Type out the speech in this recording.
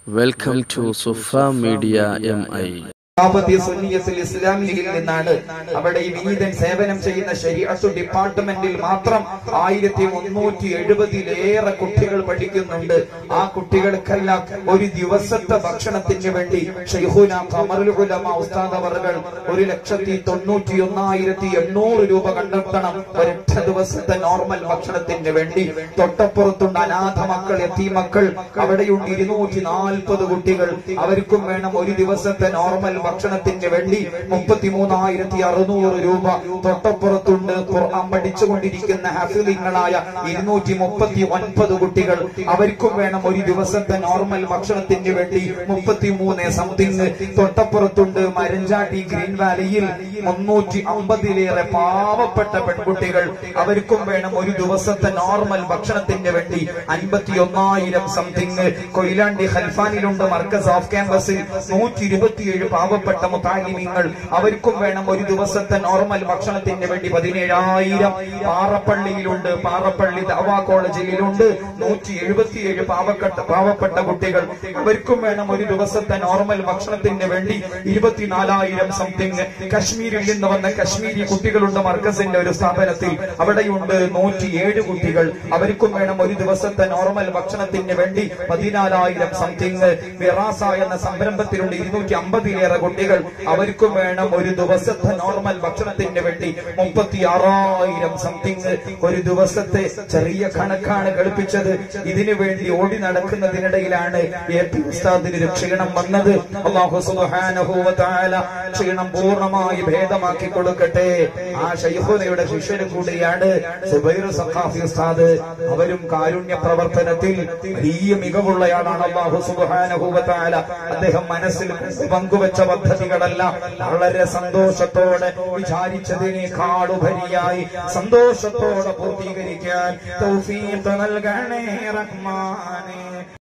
Welcome to Sufa Media MI. സാമ്പത്തിക സുന്നിയത്തിൽ ഇസ്ലാമിയിൽ നിന്നാണ് അവിടെ ഈ വിനീതൻ സേവനം ചെയ്യുന്ന ശരിഅത്തു ഡിപ്പാർട്ട്മെന്റിൽ മാത്രം ആയിരത്തി മുന്നൂറ്റി എഴുപതിലേറെ കുട്ടികൾ പഠിക്കുന്നുണ്ട് ആ കുട്ടികൾക്കെല്ലാം ഒരു ദിവസത്തെ ഭക്ഷണത്തിന് വേണ്ടി ഷെയ്ഖുന ഖമറുൽ ഉലമ ഉസ്താദ് അവറുകൾ ഒരു ലക്ഷത്തി തൊണ്ണൂറ്റി ഒന്നായിരത്തി എണ്ണൂറ് രൂപ കണ്ടെത്തണം ഒരൊറ്റ ദിവസത്തെ നോർമൽ ഭക്ഷണത്തിന് വേണ്ടി തൊട്ടപ്പുറത്തുണ്ട് അനാഥ മക്കൾ എത്തി മക്കൾ അവിടെയുണ്ട് ഇരുന്നൂറ്റി നാൽപ്പത് കുട്ടികൾ അവർക്കും വേണം ഒരു ദിവസത്തെ നോർമൽ ഭക്ഷണത്തിന് വേണ്ടി മുപ്പത്തിമൂന്നായിരത്തി അറുന്നൂറ് രൂപ തൊട്ടപ്പുറത്തുണ്ട് ഖുർആൻ പഠിച്ചുകൊണ്ടിരിക്കുന്ന ഹാഫിലിങ്ങളായ ഇരുന്നൂറ്റി മുപ്പത്തി ഒൻപത് കുട്ടികൾ അവർക്കും വേണം ഒരു ദിവസത്തെ നോർമൽ ഭക്ഷണത്തിന് വേണ്ടി മുപ്പത്തിമൂന്ന് സംതിങ് തൊട്ടപ്പുറത്തുണ്ട് മരഞ്ചാട്ടി ഗ്രീൻ വാലിയിൽ മുന്നൂറ്റി അമ്പതിലേറെ പാവപ്പെട്ട പെൺകുട്ടികൾ അവർക്കും വേണം ഒരു ദിവസത്തെ നോർമൽ ഭക്ഷണത്തിന് വേണ്ടി അൻപത്തി ഒന്നായിരം സംതിങ് കൊയിലാണ്ടി ഹൽഫാനിലുണ്ട് മർക്കസ് ഓഫ് ക്യാമ്പസിൽ നൂറ്റി ഇരുപത്തിയേഴ് പാവപ്പെട്ട മുത്താലിമീങ്ങൾ അവർക്കും വേണം ഒരു ദിവസത്തെ നോർമൽ ഭക്ഷണത്തിന് വേണ്ടി പതിനേഴായിരം പാറപ്പള്ളിയിലുണ്ട് പാറപ്പള്ളി ദവാ കോളേജിലുണ്ട് നൂറ്റി എഴുപത്തിയേഴ് പാവപ്പെട്ട പാവപ്പെട്ട കുട്ടികൾ അവർക്കും വേണം ഒരു ദിവസത്തെ നോർമൽ ഭക്ഷണത്തിന് വേണ്ടി ഇരുപത്തിനാലായിരം സംതിങ് കശ്മീരിൽ നിന്ന് വന്ന കശ്മീരി കുട്ടികളുണ്ട് മർക്കസിന്റെ ഒരു സ്ഥാപനത്തിൽ അവിടെയുണ്ട് നൂറ്റിയേഴ് കുട്ടികൾ അവർക്കും വേണം ഒരു ദിവസത്തെ നോർമൽ ഭക്ഷണത്തിന് വേണ്ടി പതിനാലായിരം സംതിങ് വിറാസ എന്ന സംരംഭത്തിലുണ്ട് ഇരുന്നൂറ്റി അമ്പതിലേറെ കുട്ടികൾ അവർക്കും വേണം ഒരു ദിവസത്തെ നോർമൽ ഭക്ഷണത്തിന് വേണ്ടി മുപ്പത്തി ആറായിരം സംതിങ് ഒരു ദിവസത്തെ ചെറിയ കണക്കാണ് കളിപ്പിച്ചത് ഇതിനു വേണ്ടി ഓടി നടക്കുന്നതിനിടയിലാണ് എ പി ഉസ്താദിന് ഒരു ക്ഷീണം വന്നത് അള്ളാഹു സുബ്ഹാനഹു വ തആല ക്ഷീണം പൂർണ്ണമായി ഭേദമാക്കി കൊടുക്കട്ടെ ആ ഷൈഖുനയുടെ ശിഷ്യനും കൂടിയാണ് സുബൈർ സഖാഫി ഉസ്താദ് അവരും കാരുണ്യ പ്രവർത്തനത്തിൽ വലിയ മികവുള്ളയാളാണ് അള്ളാഹു സുബ്ഹാനഹു വ തആല അദ്ദേഹം മനസ്സിൽ പങ്കുവച്ച പദ്ധതികളല്ല വളരെ സന്തോഷത്തോടെ വിചാരിച്ചതിനേക്കാളുപരിയായി സന്തോഷത്തോടെ പൂർത്തീകരിക്കാൻ തൗഫീഖ് നൽകണേ റഹ്മാനേ